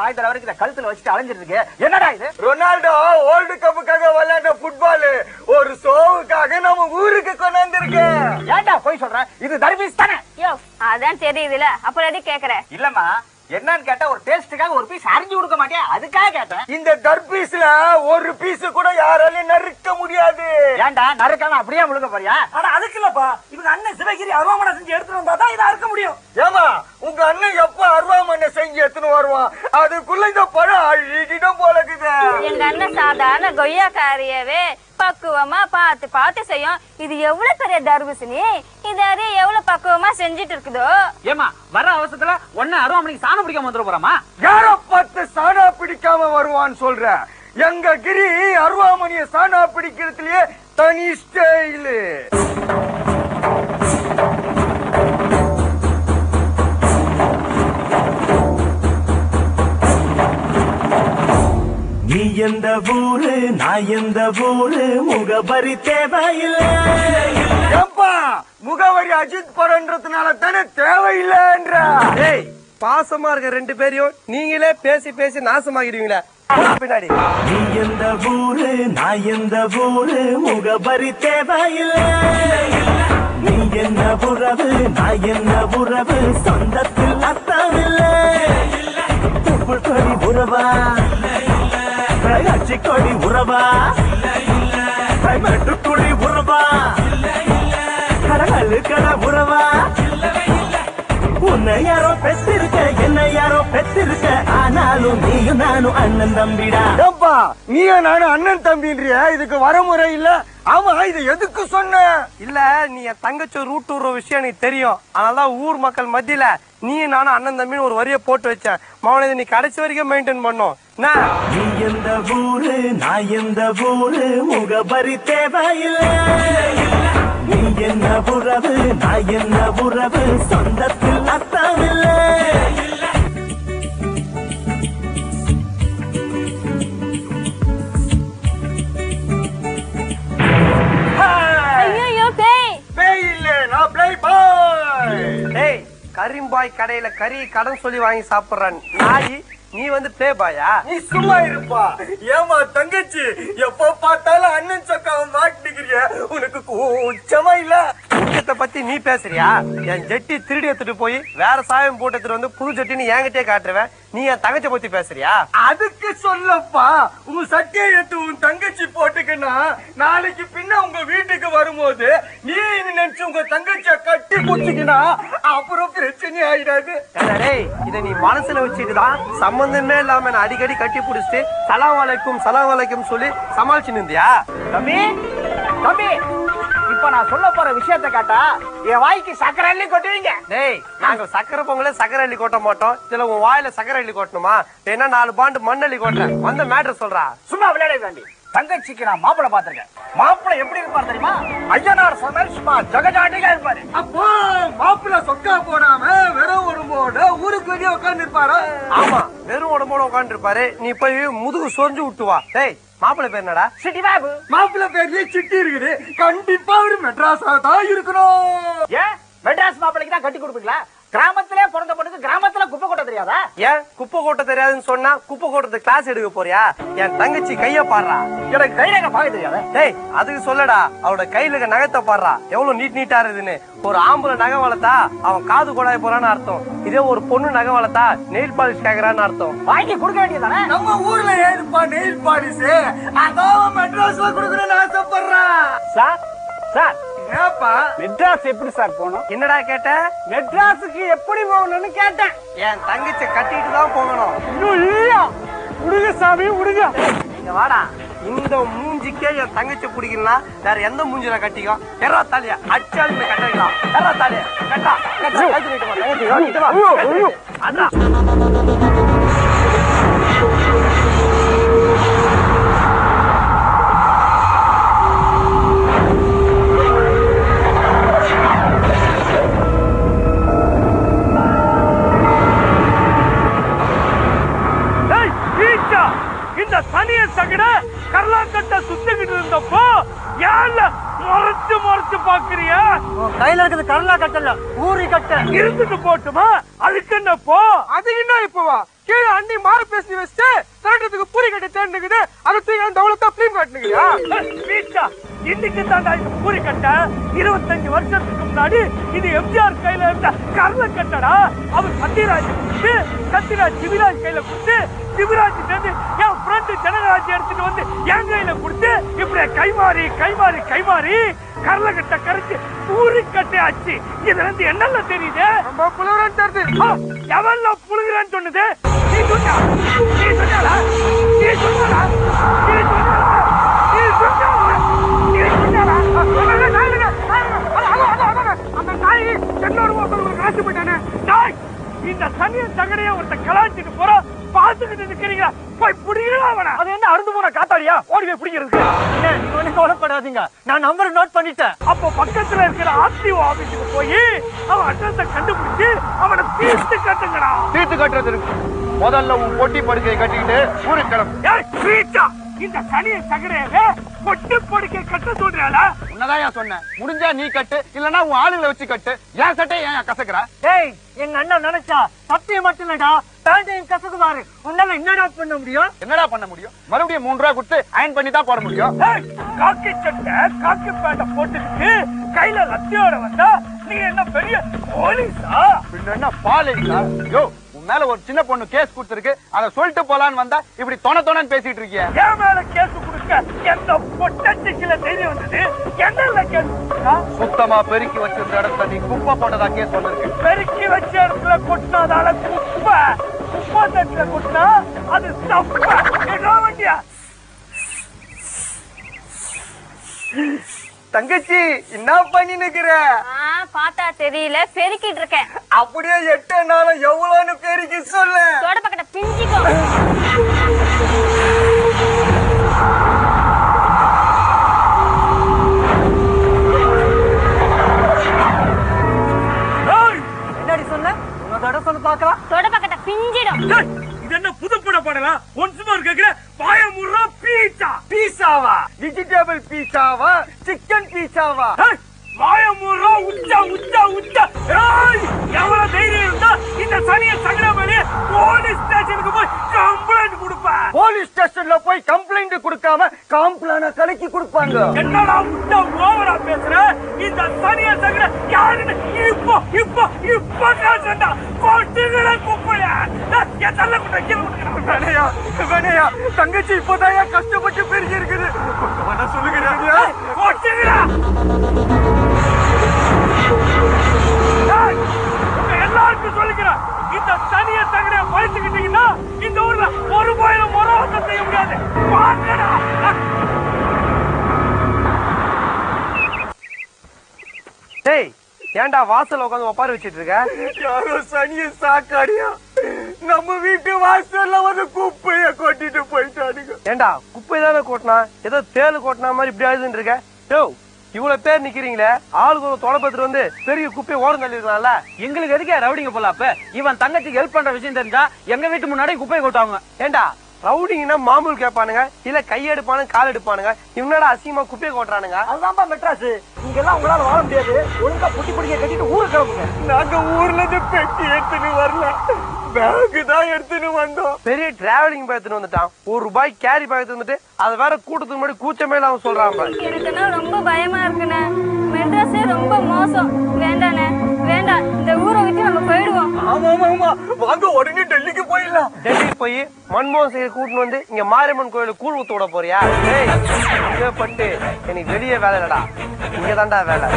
வாங்கி தர வரைக்கும் இதை கழுத்துல வச்சுட்டு அலைஞ்சிட்டு இருக்கு என்னடா இது ரொனால்டோ வேர்ல்டு கப்புக்காக விளையாண்ட ஃபுட்பால் ஒரு ஷோவுக்காக நம்ம ஊருக்கு கொண்டு வந்திருக்கேன் ஏன்டா போய் சொல்ற இது தர்பீஸ் தானே யோ அதான் தெரியுதுல அப்புறம் எதுக்கு கேக்குற இல்லம்மா என்னன்னு கேட்டா ஒரு டேஸ்டுக்காக ஒரு பீஸ் அரிஞ்சு கொடுக்க மாட்டியா அதுக்காக கேட்டேன் இந்த தர்பீஸ்ல ஒரு பீஸ் கூட யாராலையும் நறுக்க முடியாது ஏன்டா நறுக்காம அப்படியே முழுக்க போறியா ஆனா அதுக்கு இல்லப்பா இவங்க அண்ணன் சிவகிரி அருவாமனை செஞ்சு எடுத்துட்டு வந்தா தான் இதை அறுக்க முடியும் ஏமா உங்க அண்ணன் எப்ப அருவாமண்ணை செஞ்சு எடுத்துன்னு வருவான் அதுக்குள்ள இந்த பழம் அழுகிடும் போல இருக்குது எங்க அண்ணன் சாதாரண கொய்யாக்காரியவே பக்குவமா பார்த்து பார்த்து செய்யும் இது எவ்வளவு பெரிய தர்பூசணி இது அறிய எவ்வளவு பக்குவமா செஞ்சுட்டு இருக்குதோ ஏமா வர அவசரத்துல ஒன்னு அருவாமணிக்கு சாணம் பிடிக்காம வந்துட போறாமா யாரோ பத்து சாணா பிடிக்காம வருவான்னு சொல்ற எங்க கிரி அருவாமணிய சாணா பிடிக்கிறதுலயே தனி ஸ்டைலு நீ எந்த ஊரு நான் எந்த ஊரு முகபரி தேவையில்லை ஏம்பா முகவரி அஜித் படம்ன்றதுனால தானே தேவையில்லைன்ற ஏய் பாசமா இருக்க ரெண்டு பேரையும் நீங்களே பேசி பேசி நாசமாகிடுவீங்களே போடா பின்னாடி நீ எந்த ஊரு நான் எந்த ஊரு முகபரி தேவையில்லை நீ என்ன உறவு நான் என்ன உறவு சொந்தத்தில் அர்த்தமில்லை உப்புள் கொடி உறவா அச்சி கொடி உறவா மெட்டுக்குழி உறவா கடல் கட உறவா உன்னை யாரோ பெற்றிருக்க என்ன யாரோ பெற்றிருக்க ஆனாலும் நீயும் நானும் அண்ணன் தம்பிடா ஏம்பா நீயும் நானும் அண்ணன் தம்பின்றியா இதுக்கு வரமுறை இல்ல ஆமா இது எதுக்கு சொன்ன இல்ல நீ என் தங்கச்சி ரூட் விடுற விஷயம் எனக்கு தெரியும் அதனாலதான் ஊர் மக்கள் மத்தியில நீ நானும் அண்ணன் தம்பின்னு ஒரு வரியை போட்டு வச்சேன் மௌன இதை நீ கடைசி வரைக்கும் மெயின்டைன் பண்ணும் என்ன நீ எந்த ஊரு நான் எந்த ஊரு முகபரி தேவையில்லை நீ என்ன உறவு நான் என்ன உறவு சொந்தத்தில் அர்த்தமில்லை ஐயோ பேய் பேய் இல்ல நான் பிளே பாய் டேய் கரீம்பாய் கடையில கறி கடன் சொல்லி வாங்கி சாப்பிடுறான் நாய் நீ வந்து ப்ளே பாயா நீ சும்மா இருப்பா ஏமா தங்கச்சி எப்ப பார்த்தாலும் அண்ணன் சொக்காவை மாட்டிக்கிறிய உனக்கு கூச்சமா இல்ல விஷயத்தை பத்தி நீ பேசுறியா என் ஜெட்டி திருடி எடுத்துட்டு போய் வேற சாயம் போட்டு எடுத்துட்டு வந்து புது ஜெட்டின்னு என்கிட்டயே காட்டுருவேன் நீ என் தங்கச்சி பத்தி பேசுறியா அதுக்கு சொல்லப்பா உன் சட்டையை எடுத்து உன் தங்கச்சி போட்டுக்கன்னா நாளைக்கு பின்ன உங்க வீட்டுக்கு வரும்போது நீ இது நினைச்சு உங்க தங்கச்சிய கட்டி குத்திக்கினா அப்புறம் பிரச்சனை ஆயிடாது ஏண்டா டேய் இதை நீ மனசுல வச்சுட்டு தான் சம்பந்தமே இல்லாம நான் அடிக்கடி கட்டி பிடிச்சிட்டு சலாம் வலைக்கும் சலாம் வலைக்கும் சொல்லி சமாளிச்சுன்னு இருந்தியா தம்பி தம்பி இப்ப நான் சொல்ல போற விஷயத்தை கேட்டா என் வாய்க்கு சக்கரை அள்ளி கொட்டுவீங்க டேய் நாங்க சக்கரை பொங்கல சக்கரை அள்ளி கொட்ட மாட்டோம் இதுல உன் வாயில சக்கரை அள்ளி கொட்டணுமா என்ன நாலு பாண்டு மண் அள்ளி கொட்டுறேன் வந்த மேட்டர் சொல்றா சும்மா விளையாட வேண்டி தங்கச்சிக்கு நான் மாப்பிளை பார்த்திருக்கேன் மாப்பிளை எப்படி இருப்பார் தெரியுமா ஐயனார் சமையல் சும்மா ஜெகஜாண்டிகா இருப்பாரு அப்போ மாப்பிள்ள சொக்கா போடாம வெறும் ஒரு போட ஊருக்கு வெளியே உட்கார்ந்து இருப்பாரா ஆமா வெறும் உடம்போட உட்காந்து இருப்பாரு நீ போய் முதுகு சொரிஞ்சு விட்டு வா டேய் மாப்பிள்ளை பேர் என்னடா சிட்டி பாபு மாப்பிள்ள பேர்லயே சிட்டி இருக்குது கண்டிப்பா ஒரு மெட்ராஸா தான் இருக்கணும் ஏன் மெட்ராஸ் மாப்பிளைக்கு தான் கட்டி கொடுப்பீங்களா கிராமத்திலே பிறந்த பொண்ணுக்கு கிராமத்துல குப்பை கொட்ட தெரியாதா ஏன் குப்பை கொட்ட தெரியாதுன்னு சொன்னா குப்பை கொட்டது கிளாஸ் எடுக்க போறியா என் தங்கச்சி கைய பாடுறா எனக்கு கைரேகை பார்க்க தெரியாதா டேய் அதுக்கு சொல்லடா அவளோட கையில இருக்க நகத்தை பாடுறா எவ்வளவு நீட் நீட்டா இருக்குதுன்னு ஒரு ஆம்பளை நகை வளர்த்தா அவன் காது கொடாய போறான்னு அர்த்தம் இதே ஒரு பொண்ணு நகை வளர்த்தா நெயில் பாலிஷ் கேக்குறான்னு அர்த்தம் வாங்கி கொடுக்க வேண்டியதானே நம்ம ஊர்ல ஏதுப்பா நெயில் பாலிஸ் அதான் மெட்ராஸ்ல கொடுக்கணும்னு ஆசைப்படுறான் சார் சார் ஏப்பா மெட்ராஸ் எப்படி சார் போகணும் என்னடா கேட்ட மெட்ராஸுக்கு எப்படி போகணும்னு கேட்டேன் என் தங்கச்சி கட்டிட்டு தான் போகணும் இன்னும் இல்லையா விடுங்க சாமி விடுங்க இங்க வாடா இந்த மூஞ்சிக்கே என் தங்கச்சி பிடிக்கலாம் வேற எந்த மூஞ்சில கட்டிக்கோ எறா தாலியா அச்சாலுமே கட்டிக்கலாம் எறா தாலியா கட்டா கட்டா கைத்து நீட்டு வா, தங்கச்சி, வாங்கிட்டு வா. அதான் ஏய், ஈச்சா, இந்த சனிய சகட கர்லாக்கட்ட சுத்திக்கிட்டு இருந்தப்போ யாருல முறைச்சு முறைச்சு பாக்குறியா உன் கையில இருக்குது கடலா கட்டல ஊரி கட்ட இருந்துட்டு போட்டுமா அதுக்கு என்ன போ அது என்ன இப்பவா கீழே அண்ணி மாறு பேசி வச்சுட்டு திரட்டத்துக்கு பூரி கட்ட தேர்ந்துக்குது அதை தூக்கி அந்த அவ்வளவு பிலிம் காட்டுனுங்கயா வீச்சா இன்னைக்கு தாண்டா இந்த பூரி கட்ட இருபத்தஞ்சு வருஷத்துக்கு முன்னாடி இது எம்ஜிஆர் கையில இருந்த கரல கட்டடா அவர் சத்யராஜ் கொடுத்து சத்யராஜ் சிவிராஜ் கையில கொடுத்து சிவராஜ் சேர்ந்து என் ஃப்ரெண்டு ஜனகராஜ் எடுத்துட்டு வந்து என் கையில கொடுத்து இப்படி கைமாறி கைமாறி கைமாறி கரல கட்ட கரைச்சு பூரி கட்டை ஆச்சு இதுல இருந்து என்னென்ன தெரியுது நம்ம புலவரன் தெரியுது எவன்ல புழுகிறேன்னு சொன்னது நீ சொன்னா நீ சொன்னாடா நீ சொன்னாடா நீ சொன்னாடா நீ சொன்னாடா நீ சொன்னாடா அவன் நாயுடுங்க, நாயுடுங்க. அட, அட, அட, அட, அட. அந்த நாய் என்னோட ஒருத்தவங்களுக்கு காசு போயிட்டானே நாய் இந்த சனிய தகடைய ஒருத்த கலாச்சிட்டு போறோம் பாத்துக்கிட்டு நிக்கிறீங்க போய் புடிங்களா அவன அது என்ன அருந்து போன காத்தாடியா ஓடி போய் பிடிக்கிறதுக்கு என்ன நீங்க ஒண்ணு கவலைப்படாதீங்க நான் நம்பர் நோட் பண்ணிட்டேன் அப்போ பக்கத்துல இருக்கிற ஆர்டிஓ ஆபீஸுக்கு போய் அவன் அட்ரஸ கண்டுபிடிச்சு அவனை தீர்த்து கட்டுங்கடா தீர்த்து கட்டுறது இருக்கு முதல்ல உன் பொட்டி படுக்கையை கட்டிக்கிட்டு ஊருக்கு கிளம்பு ஏய், ஸ்வீட்டா, இந்த சனிய சகரையவே பொட்டு படுக்கை கட்ட சொல்றாளா உன்னதான் ஏன் சொன்னேன் முடிஞ்சா நீ கட்டு இல்லனா உன் ஆளுங்களை வச்சு கட்டு ஏன் சட்டை ஏன் கசக்குற டேய் எங்க அண்ணன் நினைச்சா சத்தியம் மட்டும் இல்லடா பேண்டையும் கசக்குவாரு உன்னால என்னடா பண்ண முடியும் என்னடா பண்ண முடியும் மறுபடியும் மூணு ரூபா கொடுத்து அயன் பண்ணி தான் போட முடியும் ஏய், காக்கி சட்டை காக்கி பேண்ட போட்டுக்கிட்டு கையில லத்தியோட வந்தா நீ என்ன பெரிய போலீஸா பின்ன என்ன பாலிங்களா யோ உன் மேல ஒரு சின்ன பொண்ணு கேஸ் கொடுத்துருக்கு அதை சொல்லிட்டு போலான்னு வந்தா இப்படி தொண தொணன்னு பேசிட்டு இருக்கிய என் மேல கேஸ் கொடுக்க எந்த பொட்டச்சிக்கல தைரியம் வந்தது என்ன கேஸ் கொடுத்தா சுத்தமா பெருக்கி வச்சிருந்த இடத்துல நீ குப்பை போட்டதா கேஸ் வந்திருக்கு பெருக்கி வச்ச இடத்துல கொட்டினதால குப்பை குப்பை தட்டுல கொட்டினா அது தப்பு என்ன வண்டியா தங்கச்சி என்ன பண்ணி நிக்கிற ஆ பார்த்தா தெரியல பெருக்கிட்டு இருக்கேன் அப்படியே எட்டு நாளும் எவ்வளவுன்னு பெருக்கி சொல்லு தோட பக்கத்தை பிஞ்சிக்கும் ஏய், என்னடி சொன்ன உங்க தட சொல்லு பாக்கலாம் தோட பக்கத்தை பிஞ்சிடும் ஏய், இது என்ன புதுப்பட படலாம் ஒன்ஸ் மோர் கேக்குற பாயமுறா பீட்சா பீஸாவா வெஜிடபிள் பீஸாவா சிக்கன் பீஸாவா வாயமுறா உச்சா உச்சா உச்சா ஏய் எவ்வளவு தைரியம் இருந்தா இந்த சனிய சங்கட மேலே போலீஸ் ஸ்டேஷனுக்கு போய் கம்ப்ளைண்ட் கொடுப்ப போலீஸ் ஸ்டேஷன்ல போய் கம்ப்ளைண்ட் கொடுக்காம காம்ப்ளான கடைக்கு கொடுப்பாங்க என்னடா உச்சா ஓவரா பேசுற இந்த சனிய சங்கட யாருன்னு இப்போ இப்போ இப்போ காசுடா போட்டுகிற குப்பைய என் தள்ள கூட கீழே வேணையா வேணையா தங்கச்சி இப்போதான் கஷ்டப்பட்டு பெருகி இருக்குது கொஞ்சம் சொல்லுகிறேன் போட்டுகிறா ஏய், உங்க எல்லாருக்கும் சொல்லிக்கிறேன் இந்த தனிய தகடைய பழிச்சுக்கிட்டீங்கன்னா இந்த ஊர்ல ஒரு கோயிலும் மொரவாசம் செய்ய முடியாது வாங்கடா டேய் ஏன்டா வாசல்ல உட்காந்து ஒப்பாரி வச்சிட்டு இருக்க யாரோ சனிய சாக்காடியா நம்ம வீட்டு வாசல்ல வந்து குப்பைய கொட்டிட்டு போயிட்டானுங்க ஏன்டா குப்பை தானே கொட்டினா ஏதோ தேளு கொட்டினா மாதிரி இப்படி ஆயுதுன்னு இருக்க டோ இவ்வளவு பேர் நிக்கிறீங்களே ஆளுக்கு ஒரு தொலைபத்திரம் வந்து பெரிய குப்பையை ஓரம் தள்ளிருக்கலாம்ல எங்களுக்கு எதுக்கே ரவுடிங்க போல அப்ப இவன் தங்கச்சிக்கு ஹெல்ப் பண்ற விஷயம் தெரிஞ்சா எங்க வீட்டு முன்னாடி குப்பையை கொட்டாங்க ஏண்டா ரவுடிங்கன்னா மாமூல் கேட்பானுங்க இல்ல கையெடுப்பானுங்க கால் எடுப்பானுங்க இவனடா அசிங்கமா குப்பையை கொட்டுறானுங்க அதுதான்ப்பா மெட்ராஸ் இங்க எல்லாம் உங்களால வாழ முடியாது ஒழுங்கா புட்டி புடிக்க கட்டிட்டு ஊருக்கு கிளம்புங்க நாங்க ஊர்ல இருந்து பெட்டி எடுத்துன்னு வரல பேக் தான் எடுத்துன்னு வந்தோம் பெரிய டிராவலிங் பேக் எடுத்துட்டு வந்துட்டான் ஒரு ரூபாய் கேரி பேக் எடுத்து வந்துட்டு அதை வேற கூட்டத்துக்கு முன்னாடி கூச்சமே இல்லாம சொல்றான் பாரு. எனக்குன்னா ரொம்ப பயமா இருக்குண்ணே மெட்ராஸே ரொம்ப மோசம் வேண்டாண்ணே வேண்டாம் இந்த ஊரை விட்டு நம்ம போயிடுவோம் ஆமா ஆமா ஆமா வாங்க உடனே டெல்லிக்கு போயிடலாம் டெல்லி போய் மன்மோகன் சிங்கை கூட்டிட்டு வந்து இங்க மாரியம்மன் கோயிலுக்கு கூழ் ஊத்து விட போறியா டேய் இங்கே பட்டு எனக்கு வெளியே வேலை இல்லடா இங்க தான்டா வேலை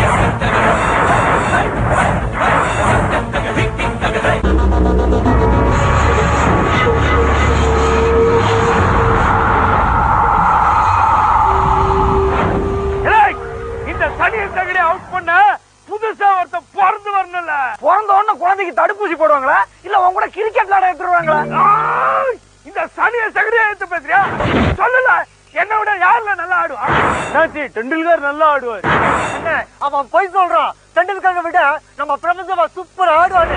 ஏய், இந்த சனிய தகடி அவுட் பண்ண புதுசா ஒருத்தன் பிறந்து வரணும்ல பிறந்த உடனே குழந்தைக்கு தடுப்பூசி போடுவாங்களா இல்ல உங்க கூட கிரிக்கெட் விளையாட எடுத்துருவாங்களா ஆய், இந்த சனிய தகடியா எடுத்து பேசுறியா சொல்லல என்ன விட யாருல நல்லா ஆடுவா என்னாச்சு டெண்டுல்கர் நல்லா ஆடுவார் என்ன அவன் போய் சொல்றான் டெண்டுல்கரை விட நம்ம பிரபஞ்சமா சூப்பர் ஆடுவாரு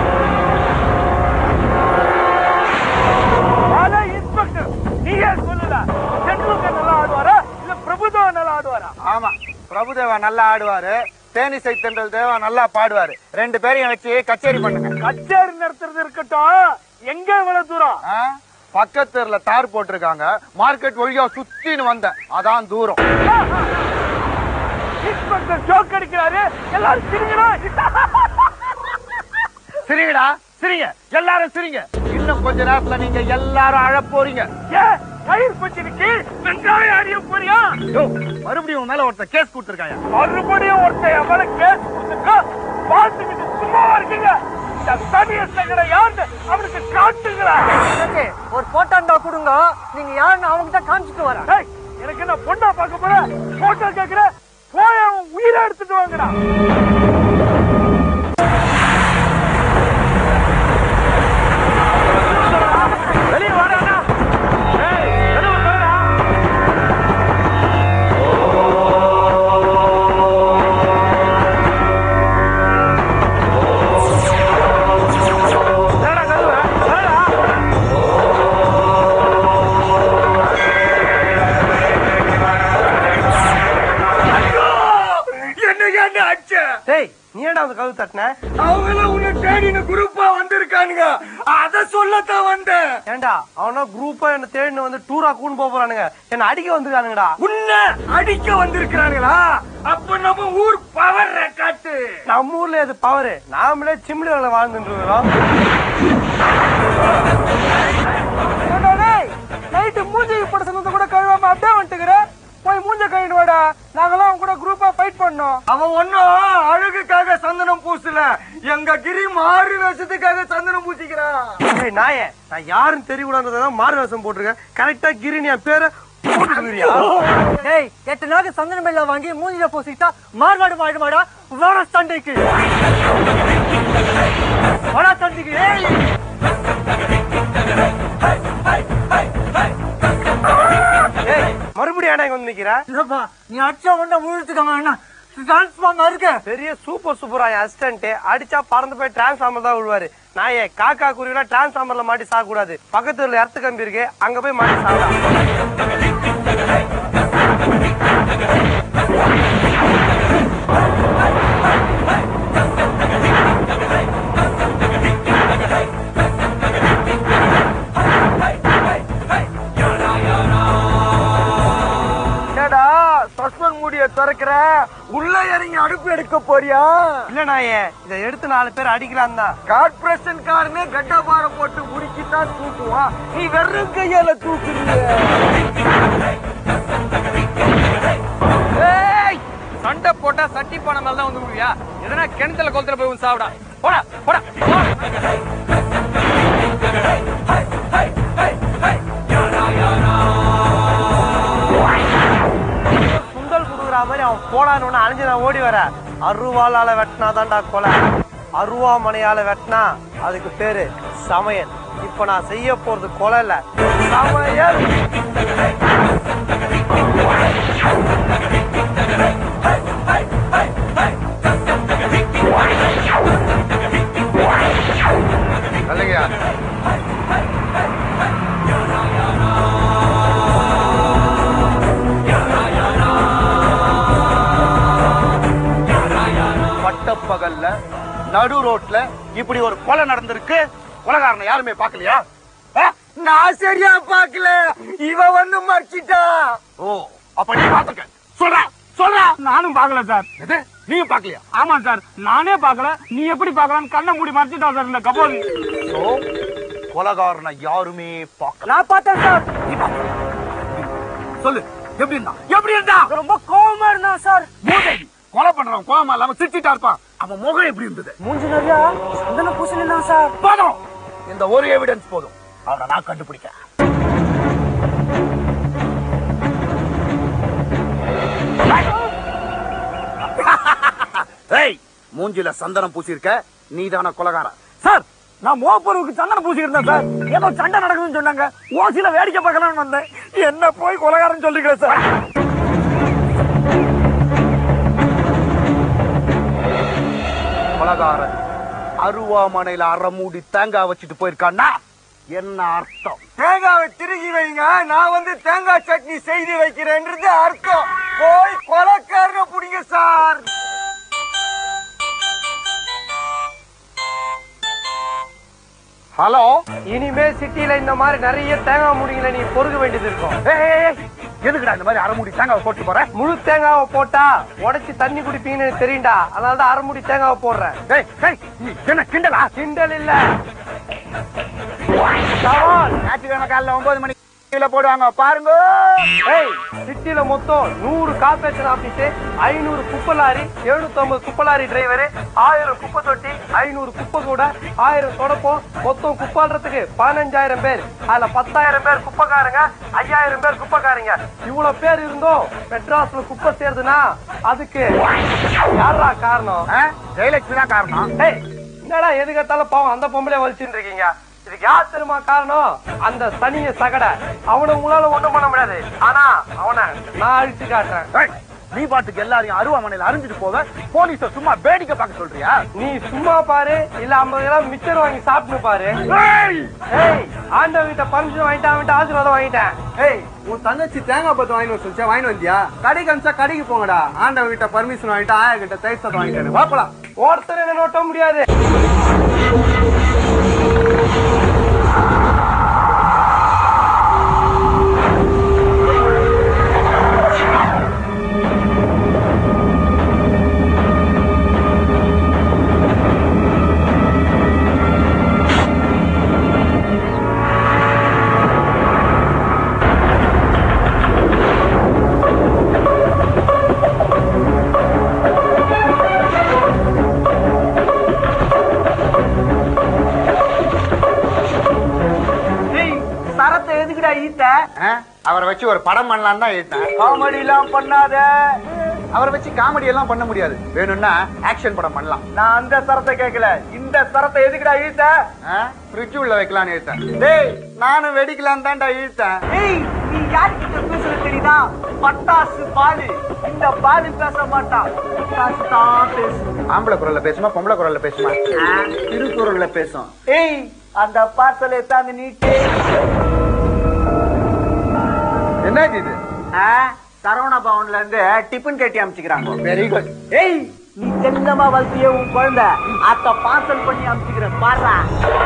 ஆனா இன்ஸ்பெக்டர் நீ ஏன் சொல்லல டெண்டுல்கர் நல்லா ஆடுவாரா இல்ல பிரபுதேவா நல்லா ஆடுவாரா ஆமா பிரபுதேவா நல்லா ஆடுவாரு தேனிசை தென்றல் தேவா நல்லா பாடுவாரு ரெண்டு பேரையும் வச்சு கச்சேரி பண்ணுங்க கச்சேரி நடத்துறது இருக்கட்டும் எங்க இவ்வளவு தூரம் ஆ? பக்கத்துல தார் போட்டிருக்காங்க மார்க்கெட் வழியா சுத்தின்னு வந்தேன் அதான் தூரம் இன்ஸ்பெக்டர் ஜோக் அடிக்கிறாரு எல்லாரும் சிரிக்கணும் சிரிங்கடா சிரிங்க எல்லாரும் சிரிங்க இன்னும் கொஞ்ச நேரத்துல நீங்க எல்லாரும் அழ போறீங்க ஏன் கயிறு பச்சிருக்கு வெங்காயம் அறிய போறியா யோ, மறுபடியும் உன் மேல ஒருத்தன் கேஸ் கொடுத்திருக்காங்க மறுபடியும் ஒருத்தன் எவ்வளவு கேஸ் கொடுத்துருக்கா பார்த்துக்கிட்டு சும்மா இருக்கீங்க இந்த தனிய சங்கட யாருன்னு அவனுக்கு காட்டுங்களா ஒரு போட்டோ கொடுங்க நீங்க யாருன்னு அவங்க தான் காமிச்சிட்டு வரேன் ஏய், எனக்கு என்ன பொண்ணா பார்க்க போற போட்டோ கேக்குற போய் அவன் உயிரை எடுத்துட்டு வாங்கடா வெளியே வாடா ஏய் வெளியே வாடா என்னடா கதவு? வாடா. என்ன என்ன அச்ச டேய் நீ ஏன்டா அந்த கதவு தட்டின அவங்கள உன்னை தேடின குரூப்பா வந்திருக்கானுங்க அத சொல்லத்தான் வந்தேன் ஏன்டா அவனா குரூப்பா என்ன தேடின்னு வந்து டூரா கூண்டு போக போறானுங்க என்ன அடிக்க வந்திருக்கானுங்கடா உன்னை அடிக்க வந்திருக்கிறானுங்களா அப்ப நம்ம ஊர் பவர் காட்டு நம்ம ஊர்ல இது பவரு நாமளே சிம்லில வாழ்ந்துட்டு இருக்கிறோம் நைட்டு மூஞ்சி பட சொன்னதை கூட கழுவாம அப்படியே வந்துட்டுக்கிற போய் மூஞ்ச கழுவிட்டு வாடா நாங்களாம் அவங்க கூட குரூப்பா ஃபைட் பண்ணோம் அவன் ஒன்னும் அழகுக்காக சந்தனம் பூசல எங்க கிரி மாறு வேஷத்துக்காக சந்தனம் பூசிக்கிறான் ஏய் நாயே நான் யாருன்னு தெரியக்கூடாதுதான் மாறு வேஷம் போட்டிருக்கேன் கரெக்டா கிரினி என் பேரை போட்டுக்கிறியா டேய் எட்டு நாளுக்கு சந்தன மேல வாங்கி மூஞ்சில பூசிட்டா மார்வாடு மாடுமாடா வாடா சண்டைக்கு வாடா சண்டைக்கு ஏய் ஏய், மறுபடியும் ஏன்டா இங்க வந்து நிக்கிற இல்லப்பா நீ அடிச்சா ஒண்ணா விழுத்துக்காம என்ன டிரான்ஸ்ஃபார்மர் இருக்கு பெரிய சூப்பர் சூப்பரா அசிஸ்டன்ட் அடிச்சா பறந்து போய் டிரான்ஸ்ஃபார்மர் தான் விழுவாரு நான் ஏன் காக்கா குருவிலாம் டிரான்ஸ்ஃபார்மர்ல மாட்டி சாக கூடாது பக்கத்துல எர்த்து கம்பி இருக்கு அங்க போய் மாட்டி சாகலாம் என்னடா சஸ்பெண்ட் மூடிய திறக்கிற உள்ள இறங்கி அடுப்பு எடுக்க போறியா இல்ல நாயே இதை எடுத்து நாலு பேர் அடிக்கலாம் தான் கார்பரேஷன் காரனே கட்டபார போட்டு முடிக்கித்தான் தூக்குவான் நீ வெறும் கையால தூக்குறீங்க ஏய் சண்டை போட்டா சட்டி பானை மேல தான் வந்து விடுவியா எதனா கிணத்துல கொளத்துல போய் வந்து சாப்பிடா போடா போடா போ. சுண்டல் குடுக்குற மாதிரி அவன் போடான்னு ஒண்ணு அழிஞ்சு நான் ஓடி வர அருவாளால வெட்டினா தான்டா கொலை அருவாமனையால வெட்டினா அதுக்கு பேரு சமையல் இப்ப நான் செய்ய போறது கொலை இல்ல சமையல் இல்லைங்கய்யா பட்டப்பகல்ல நடு ரோட்ல இப்படி ஒரு கொலை நடந்திருக்கு கொலைகாரனை யாருமே பாக்கலையா நான் சரியா பாக்கல இவ வந்து மறைச்சிட்டா ஓ அப்ப நீ பாத்துக்க சொல்றா சொல்றா நானும் பார்க்கல சார் எது நீயும் பாக்கலையா ஆமா சார் நானே பார்க்கல நீ எப்படி பார்க்கலான்னு கண்ணை மூடி மறைச்சிட்டா சார் இந்த கபோதி சோ கொலைகாரனை யாருமே பார்க்கல நான் பார்த்தேன் சார் நீ பார்க்கலையா? சொல்லு எப்படி இருந்தா எப்படி இருந்தா ரொம்ப கோவமா இருந்தான் சார் மூதேவி கொலை பண்றவன் கோவமா இல்லாம சிரிச்சிட்டா இருப்பான் அவன் முகம் எப்படி இருந்தது மூஞ்சி நிறையா சந்தன பூசணி சார் போதும் இந்த ஒரு எவிடன்ஸ் போதும் அவனை நான் கண்டுபிடிக்க ஏய் மூஞ்சில சந்தனம் பூசியிருக்க நீதான கொலகாரன் சார் நான் மோப்பருவுக்கு சந்தனம் பூசி இருந்தேன் சார் ஏதோ சண்டை நடக்குதுன்னு சொன்னாங்க ஓசில வேடிக்கை பார்க்கலாம்னு வந்தேன் என்ன போய் கொலகாரன் சொல்லிக்கிறேன் சார் கொலகாரன் அருவாமனையில அரை மூடி தேங்காய் வச்சுட்டு போயிருக்கான்னா என்ன அர்த்தம் தேங்காவை திருகி வைங்க நான் வந்து தேங்காய் சட்னி செய்து வைக்கிறேன்றது அர்த்தம் போய் கொலைக்காரனை பிடிங்க சார் ஹலோ இனிமே சிட்டில இந்த மாதிரி நிறைய தேங்காய் முடிங்கள நீ பொறுக்க வேண்டியது இருக்கும் எதுக்குடா இந்த மாதிரி அரைமுடி தேங்காய் போட்டு போற முழு தேங்காவை போட்டா உடைச்சு தண்ணி குடிப்பீங்கன்னு எனக்கு தெரியும்டா அதனால தான் அரை முடி தேங்காவை போடுறேன் டேய் டேய் நீ என்ன கிண்டலா கிண்டல் இல்ல சவால் ஞாயிற்றுக்கிழமை காலைல ஒன்பது மணிக்கு போடுவாங்க பாருங்க ஏய் சிட்டில மொத்தம் நூறு கார்பரேஷன் ஆபீஸ் ஐநூறு குப்பை லாரி எழுநூத்தி ஐம்பது குப்பை லாரி டிரைவர் ஆயிரம் குப்பை தொட்டி ஐநூறு குப்பை கூட ஆயிரம் தொடப்பம் மொத்தம் குப்பாடுறதுக்கு பதினஞ்சாயிரம் பேர் அதுல பத்தாயிரம் பேர் குப்பைக்காரங்க ஐயாயிரம் பேர் குப்பைக்காரங்க இவ்வளவு பேர் இருந்தோம் மெட்ராஸ்ல குப்பை சேருதுன்னா அதுக்கு யாரா காரணம் ஜெயலட்சுமி தான் காரணம் ஏய் என்னடா எது கேட்டாலும் பாவம் அந்த பொம்பளை வலிச்சுட்டு இருக்கீங்க இதுக்கு யார் தெரியுமா காரணம் அந்த சனிய சகட அவனை உங்களால ஒண்ணும் பண்ண முடியாது ஆனா அவனை நான் அழிச்சு காட்டுறேன் டேய், நீ பாட்டுக்கு எல்லாரையும் அருவாமனையில அறிஞ்சிட்டு போவ போலீஸ சும்மா வேடிக்கை பார்க்க சொல்றியா நீ சும்மா பாரு இல்ல ஐம்பது கிராம் மிச்சர் வாங்கி சாப்பிட்டு பாரு ஏய், ஏய் ஆண்டவன் கிட்ட பர்மிஷன் வாங்கிட்டேன் அவன்கிட்ட ஆசீர்வாதம் வாங்கிட்டேன் ஏய் உன் தங்கச்சி தேங்காய் பத்து வாங்கி சொல்லிச்சா வாங்கி வந்தியா கடைக்கு அனுப்பிச்சா கடைக்கு போங்கடா ஆண்டவன் கிட்ட பர்மிஷன் வாங்கிட்டு ஆயா கிட்ட தயிர் சாதம் வாங்கிட்டேன் வாப்பலாம் ஒருத்தர் என்ன நோட்ட முடியாது சரத்தை எதுக்குடா ஈத்த ஆ? அவரை வச்சு ஒரு படம் பண்ணலாம் தான் எடுத்தேன் காமெடி எல்லாம் பண்ணாத அவரை வச்சு காமெடி எல்லாம் பண்ண முடியாது வேணும்னா ஆக்ஷன் படம் பண்ணலாம் நான் அந்த சரத்தை கேட்கல இந்த சரத்தை எதுக்குடா ஈத்த ஃப்ரிட்ஜ் உள்ள வைக்கலாம்னு இழுத்தேன் டேய் நானும் வெடிக்கலாம் தான்டா இழுத்தேன் ஏய் நீ யார்கிட்ட பேசுற தெரியுதா பட்டாசு பாலு இந்த பாலு பேச மாட்டான் பட்டாசு தான் பேசு ஆம்பளை குரல்ல பேசுமா பொம்பளை குரல்ல பேசுமா திருக்குறள்ல பேசும் ஏய் அந்த பார்சல் எத்தாந்து நீட்டு என்ன இது சரவண பவன்ல இருந்து டிபன் கட்டி அமைச்சுக்கிறாங்க வெரி குட் ஏய் நீ செல்லமா வளர்த்திய உன் குழந்தை அத்த பார்சல் பண்ணி அமைச்சுக்கிறேன் பாரு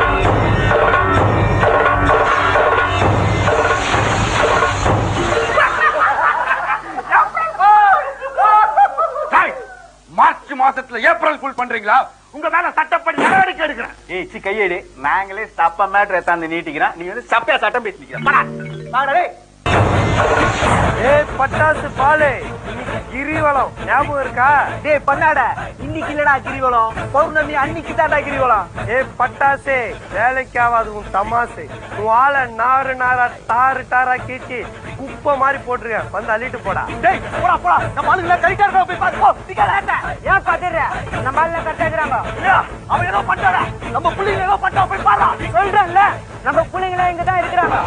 மார்ச் மாசத்துல ஏப்ரல் ஃபுல் பண்றீங்களா உங்க மேல சட்டப்படி நடவடிக்கை எடுக்கிறேன் ஏய் சி கையெடு நாங்களே சப்ப மேட்ரு எத்தாந்து நீட்டிக்கிறோம் நீ வந்து சப்பையா சட்டம் பேசி நிக்கிறேன் ஏ பட்டாசு பாலு இன்னைக்கு கிரிவலம் ஞாபகம் இருக்கா டேய் பண்ணாட இன்னைக்கு இல்லடா கிரிவலம் பௌர்ணமி அன்னைக்கு தான்டா கிரிவலம் ஏ பட்டாசே வேலைக்கு ஆகாது உன் தமாசு உன் ஆளை நாறு நாரா தாறு தாரா கீச்சி குப்பை மாதிரி போட்டுருக்க வந்து அள்ளிட்டு போடா டேய் போடா போடா நம்ம ஆளுங்கள கரெக்டா இருக்கா போய் பாத்து போ நிக்காத ஏன் பாத்துற நம்ம ஆளுல கட்டாக்குறாங்க அவன் ஏதோ பண்றாடா நம்ம புள்ளைங்க ஏதோ பண்றா போய் பாரா சொல்றேன்ல நம்ம பிள்ளைங்களா இங்க தான் இருக்கிறாங்க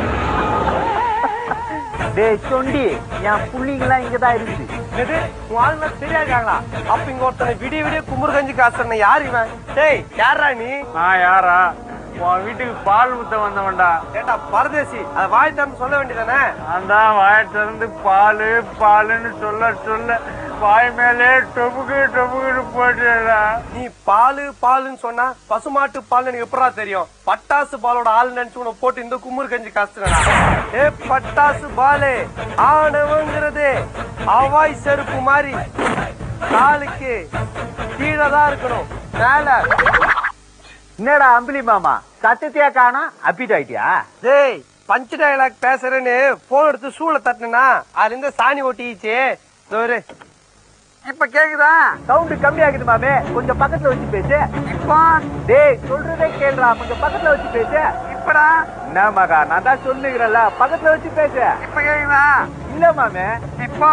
டேய் சொண்டி என் புள்ளிங்கலாம் இங்கதான் இருக்கு இது உன் ஆளுங்க சரியா இருக்காங்களா அப்ப இங்க ஒருத்தனை விடிய விடிய குமுறு கஞ்சி காசுறன யார் இவன் டேய் யாரா நீ நான் யாரா உன் வீட்டுக்கு பால் ஊத்த வந்தவன்டா ஏட்டா பரதேசி அத வாய் திறந்து சொல்ல வேண்டியதானே நான் தான் வாயை திறந்து பாலு பாலுன்னு சொல்ல சொல்ல வாய் மேலே டொபுக்கு டொபுக்குன்னு போட்டுடா நீ பாலு பாலுன்னு சொன்னா பசுமாட்டு பால் எனக்கு எப்படா தெரியும் பட்டாசு பாலோட ஆள் நினைச்சு உன போட்டு இந்த குமுறு கஞ்சி காசுறா ஏ பட்டாசு பாலு ஆணவங்கிறது அவாய் செருப்பு மாதிரி காலுக்கு கீழே தான் இருக்கணும் மேல என்னடா அம்பிலி மாமா சத்தத்தையா காணோம் அப்பிட் ஆயிட்டியா டேய் பஞ்சு டயலாக் பேசுறேன்னு போன் எடுத்து சூளை தட்டினா அதுல இருந்து சாணி ஒட்டிச்சு தோரு இப்ப கேக்குதா சவுண்ட் கம்மி ஆகுது மாமே கொஞ்சம் பக்கத்துல வச்சு பேசு இப்போ டேய் சொல்றதே கேளுடா கொஞ்சம் பக்கத்துல வச்சு பேசு இப்படா என்ன மகா நான் தான் சொல்லுகிறேன்ல பக்கத்துல வச்சு பேசு இப்ப கேக்குதா இல்ல மாமே இப்போ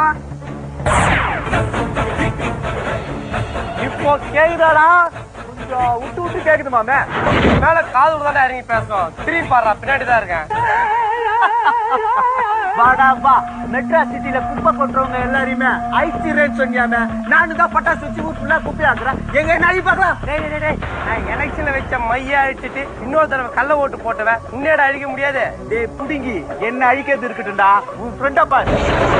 இப்போ கேக்குதாடா கொஞ்சம் விட்டு விட்டு கேக்குது மாமே மேல காது தான் இறங்கி பேசணும் திரும்பி பாடுறா பின்னாடி தான் இருக்கேன் வாடா வா மெட்ராஸ் சிட்டில குப்பை கொட்டுறவங்க எல்லாரையுமே ஐச்சிரேன்னு சொன்னியாமே நானு தான் பட்டாசு வச்சு ஊர் ஃபுல்லா குப்பை ஆக்குறேன் எங்க என்ன அழி பாக்கலாம் டேய், டேய், டேய், நான் எலெக்ஷன்ல வச்ச மைய அழிச்சிட்டு இன்னொரு தடவை கள்ள ஓட்டு போட்டவன் முன்னேட அழிக்க முடியாது டேய் புடிங்கி என்ன அழிக்கிறது இருக்கட்டும்டா உன் ஃப்ரெண்டா பாரு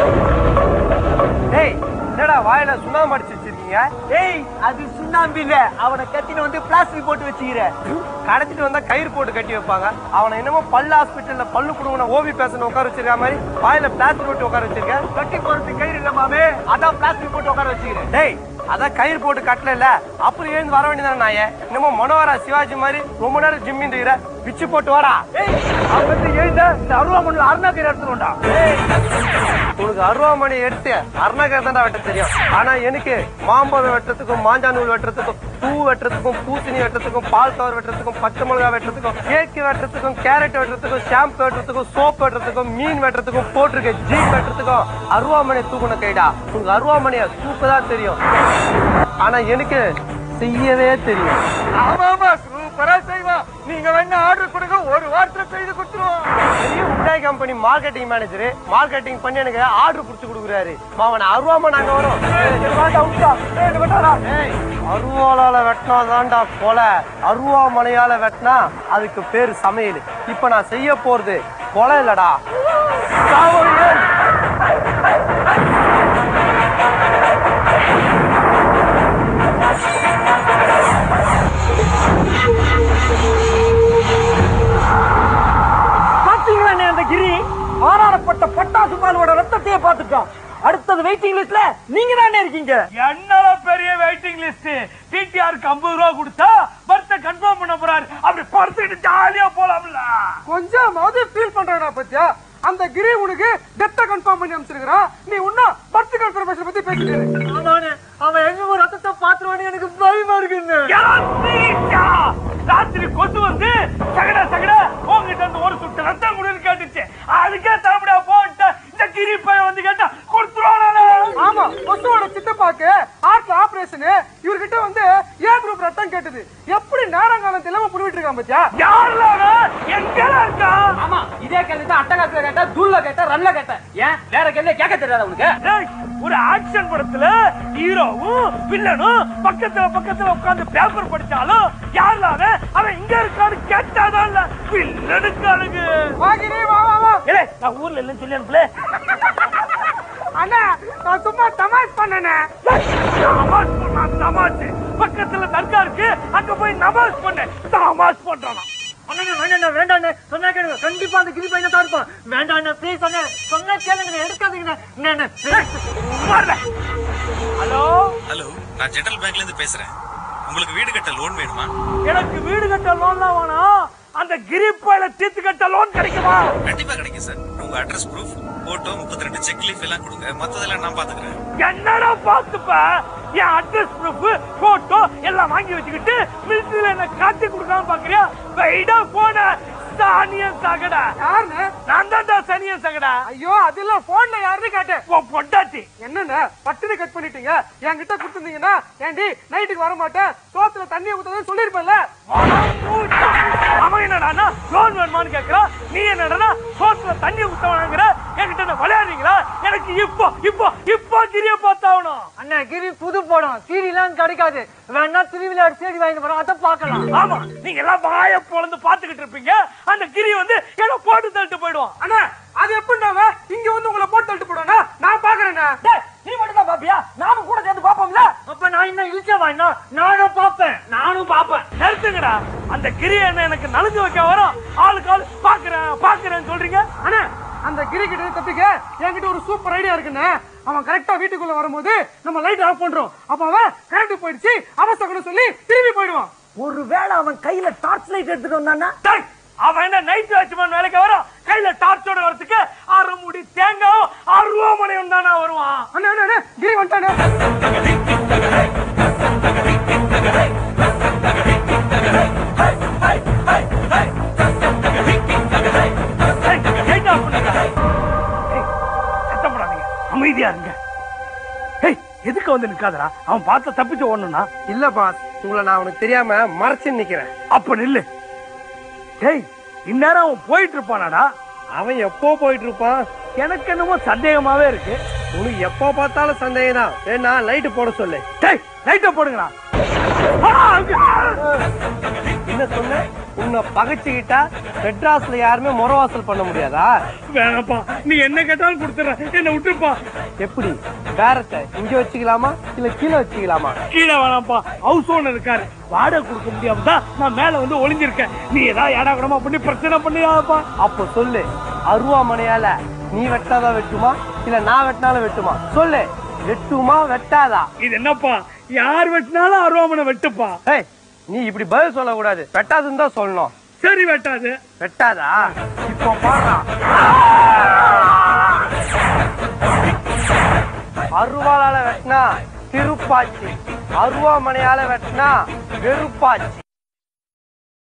டேய் என்னடா வாயில சுண்ணாம்பு அடிச்சு வச்சிருக்கீங்க ஏய் அது சுண்ணாம்பு இல்ல அவனை கத்தின வந்து பிளாஸ்டிக் போட்டு வச்சுக்கிற கடத்திட்டு வந்தா கயிறு போட்டு கட்டி வைப்பாங்க அவனை என்னமோ பல்லு ஹாஸ்பிட்டல்ல பல்லு குடுங்க ஓபி பேசணும் உட்கார வச்சிருக்க மாதிரி வாயில பிளாஸ்டிக் போட்டு உட்கார வச்சிருக்க கட்டி போறதுக்கு கயிறு இல்ல மாமே அதான் பிளாஸ்டிக் போட்டு உட்கார வச்சுக்கிறேன் டேய் அதான் கயிறு போட்டு கட்டல இல்ல அப்புறம் எழுந்து வர வேண்டியதானே நாயே என்னமோ மனோகரா சிவாஜி மாதிரி ரொம்ப நேரம் ஜிம்மின் இருக்கிற பிச்சு போட்டு வாடா ஏய் அவன் வந்து எழுந்த இந்த அருவாமணில அருணாக்கீரை எடுத்துருண்டா உனக்கு அருவாமணி எடுத்து அருணாகர் தான் வெட்ட தெரியும் ஆனா எனக்கு மாம்பழம் வெட்டுறதுக்கும் மாஞ்சா நூல் வெட்டுறதுக்கும் பூ வெட்டுறதுக்கும் பூசணி வெட்டுறதுக்கும் பால் கவர் வெட்டுறதுக்கும் பச்சை மிளகா வெட்டுறதுக்கும் கேக்கு வெட்டுறதுக்கும் கேரட் வெட்டுறதுக்கும் ஷாம்பு வெட்டுறதுக்கும் சோப் வெட்டுறதுக்கும் மீன் வெட்டுறதுக்கும் போட்டிருக்க ஜீப் வெட்டுறதுக்கும் அருவாமணி தூக்குன கைடா உனக்கு அருவாமணிய தூக்க தான் தெரியும் ஆனா எனக்கு செய்யவே தெரியும் ஆமாமா சூப்பரா செய்வான் நீங்க வேணா ஆர்டர் கொடுங்க ஒரு வாரத்துல செய்து கொடுத்துருவோம் பெரிய முட்டாய் கம்பெனி மார்க்கெட்டிங் மேனேஜர் மார்க்கெட்டிங் பண்ணி எனக்கு ஆர்டர் புடிச்சு கொடுக்குறாரு மாவன அருவாம நாங்க வரோம் ஏய், அருவாளால வெட்டினா தான்டா கொலை அருவாமனையால வெட்டினா அதுக்கு பேரு சமையல் இப்ப நான் செய்ய போறது கொலை இல்லடா சாவடியே. பாத்தீங்களா அந்த கிரி ஆறாடப்பட்ட பட்டாசு பாலோட ரத்தத்தையே பார்த்துட்டான் அடுத்தது வெயிட்டிங் லிஸ்ட்ல நீங்க தானே இருக்கீங்க என்னடா பெரிய வெயிட்டிங் லிஸ்ட் டிடிஆருக்கு ஐம்பது ரூபா கொடுத்தா பர்த்தை கன்ஃபார்ம் பண்ண போறாரு அப்படி படுத்துக்கிட்டு ஜாலியா போலாம்ல கொஞ்சமாவது ஃபீல் பண்றா பத்தியா அந்த கிரி உனக்கு டெத்த கன்ஃபார்ம் பண்ணி அமைச்சிருக்கான் நீ உன்ன பர்த் கன்ஃபர்மேஷன் பத்தி பேசிட்டு ஆமாண்ணே அவன் எங்க ஒரு ரத்தத்தை பாத்துருவானு எனக்கு பயமா இருக்குங்க யாரா ராத்திரி கொசு வந்து சகட சகட உங்ககிட்ட இருந்து ஒரு சுட்டு ரத்தம் கொடுன்னு கேட்டுச்சு அதுக்கே தாமடா போட்டு இந்த கிரி பையன் வந்து கேட்டா கொடுத்துருவானே ஆமா கொசுவோட சித்தப்பாக்கு ஹார்ட் ஆபரேஷன் இவர்கிட்ட வந்து ஏ குரூப் ரத்தம் கேட்டது எப்படி நேரங்காலம் தெளிவா புடிவிட்டு இருக்கான் பத்தியா யாருல எங்கடா இருக்கான் ஆமா இதே கேள்வி தான் அட்டகாசல கேட்டா தூள்ல கேட்டா ரன்ல கேட்டேன் ஏன் வேற கேள்வி கேட்க தெரியாத உனக்கு டேய், ஒரு ஆக்ஷன் படத்துல ஹீரோவும் வில்லனும் பக்கத்துல பக்கத்துல உட்கார்ந்து பேப்பர் படிச்சாலும் யாருல அவன் அவன் இங்க இருக்கான்னு கேட்டாதான் இல்ல வில்லனுக்கு அழகு வாங்கினே வா வா வா ஏலே நான் ஊர்ல இல்லைன்னு சொல்லி அனுப்பல அண்ணா நான் சும்மா தமாஷ் பண்ணனே நமாஸ் பண்ணான் நமாஸ் பக்கத்துல தர்கா இருக்கு அங்க போய் நமாஸ் பண்ண நமாஸ் பண்றானா அண்ணா வேண்டாண்ணா வேண்டாண்ணே சொன்னா கேளுங்க கண்டிப்பா அந்த கிரி பையனை தான் இருப்பான் வேண்டாண்ணா ப்ளீஸ் அண்ணே சொன்னா கேளுங்க எடுக்காதீங்கண்ணே ஹலோ ஹலோ நான் ஜெனரல் பேங்க்ல இருந்து பேசுறேன் உங்களுக்கு வீடு கட்ட லோன் வேணுமா எனக்கு வீடு கட்ட லோன் தான் வேணும் அந்த கிரிப்பாயில தீர்த்து கட்ட லோன் கிடைக்குமா கண்டிப்பா கிடைக்கும் சார் உங்க அட்ரஸ் ப்ரூஃப் போட்டோ முப்பத்தி ரெண்டு செக் லீஃப் எல்லாம் கொடுங்க மத்ததெல்லாம் நான் பாத்துக்கிறேன் என்னடா பாத்துப்ப என் அட்ரஸ் ப்ரூஃப் போட்டோ எல்லாம் வாங்கி வச்சுக்கிட்டு மிலிட்டரியில என்ன காட்டி கொடுக்காம பாக்குறியா வெயிடா போன சானியன் சகடா யாருண்ணே நான் தான்டா சனியன் சகடா ஐயோ அதெல்லாம் போன்ல யாருன்னு கேட்டேன் உன் பொண்டாட்டி என்னண்ணே பட்டுனு கட் பண்ணிட்டீங்க என்கிட்ட கொடுத்துருந்தீங்கன்னா ஏண்டி நைட்டுக்கு வர மாட்டேன் சோத்துல தண்ணியை ஊத்ததான் சொல்லிருப்பேன்ல அவன் என்னடானா லோன் வேணுமான்னு கேக்குறான் நீ என்னடா சோத்துல தண்ணி ஊத்தவனாங்கிற என்கிட்ட என்ன விளையாடுறீங்களா எனக்கு இப்போ இப்போ இப்போ கிரிய பார்த்தாவணும் அண்ணா கிரி புது படம் சீரியலாம் கிடைக்காது வேணா திருவிழா சீடி வாங்கி வரோம் அதை பார்க்கலாம் ஆமா நீங்க எல்லாம் வாய பொழந்து பாத்துக்கிட்டு இருப்பீங்க அந்த கிரி வந்து என்ன போட்டு தள்ளிட்டு போயிடுவான் அண்ணா அது எப்படின்னாவ இங்க வந்து உங்களை போட்டு தள்ளிட்டு போடுவேண்ணா நான் பாக்குறேண்ணா நீ மட்டும் தான் பாப்பியா நானும் கூட சேர்ந்து பாப்போம்ல அப்ப நான் இன்னும் இழிச்சவா என்ன நானும் பாப்பேன் நானும் பாப்பேன் நிறுத்துங்கடா அந்த கிரி என்ன எனக்கு நலுங்கு வைக்க வரும் ஆளுக்கு ஆளு பாக்குறேன் பாக்குறேன்னு சொல்றீங்க அண்ணா அந்த கிரி கிட்ட தப்பிக்க என்கிட்ட ஒரு சூப்பர் ஐடியா இருக்குண்ணே அவன் கரெக்டா வீட்டுக்குள்ள வரும்போது நம்ம லைட் ஆஃப் பண்றோம் அப்ப அவன் கரண்ட் போயிடுச்சு அவசரம் சொல்லி திரும்பி போயிடுவான் ஒருவேளை அவன் கையில டார்ச் லைட் எடுத்துட்டு வந்தான்னா டேய், அவன் என்ன நைட் வாட்ச்மேன் வேலைக்கு வரும் கையில டார்ச்சோட வரதுக்கு அரை முடி தேங்காயும் அருவாமனையும் தானா வருவான் அண்ணா அண்ணா அண்ணா, கிரி வந்துட்டானே ஏய், light off பண்ணுங்க. ஏய், சத்தம் போடாதீங்க. அமைதியா இருங்க ஏய் எதுக்கு வந்து நிக்காதடா அவன் பார்த்து தப்பிச்சு ஓடணும்னா இல்ல பாஸ் உங்களை நான் அவனுக்கு தெரியாம மறைச்சு நிக்கிறேன் அப்ப நில்லு டேய் இந்நேரம் அவன் போயிட்டு இருப்பானாடா அவன் எப்போ போயிட்டு இருப்பான் எனக்கு என்னமோ சந்தேகமாவே இருக்கு உனக்கு எப்போ பார்த்தாலும் சந்தேகம் தான் வேணா லைட்டு போட சொல்லு டேய் லைட்ட போடுங்களா என்ன சொன்ன உன்னை பகைச்சுக்கிட்டா மெட்ராஸ்ல யாருமே முறவாசல் பண்ண முடியாதா வேணாப்பா நீ என்ன கேட்டாலும் கொடுத்துற என்ன விட்டுப்பா எப்படி பேரத்தை இங்க வச்சுக்கலாமா இல்ல கீழே வச்சுக்கலாமா கீழே வேணாம்ப்பா ஹவுஸ் ஓனர் இருக்காரு வாடகை கொடுக்க முடியாம தான் நான் மேல வந்து ஒளிஞ்சிருக்கேன் நீ ஏதாவது ஏடா கூடமா பண்ணி பிரச்சனை பண்ணியாப்பா அப்போ சொல்லு அருவாமனையால நீ வெட்டாதான் வெட்டுமா இல்ல நான் வெட்டினாலும் வெட்டுமா சொல்லு வெட்டுமா வெட்டாதா இது என்னப்பா யார் வெட்டினாலும் அருவாமனை வெட்டுப்பா ஏய் நீ இப்படி பதில் சொல்லக்கூடாது வெட்டாதுன்னு தான் சொல்லணும் சரி வெட்டாது வெட்டாதா இப்போ பாடுறா அருவாளால வெட்டினா திருப்பாச்சி அருவாமனையால வெட்டினா வெறுப்பாச்சி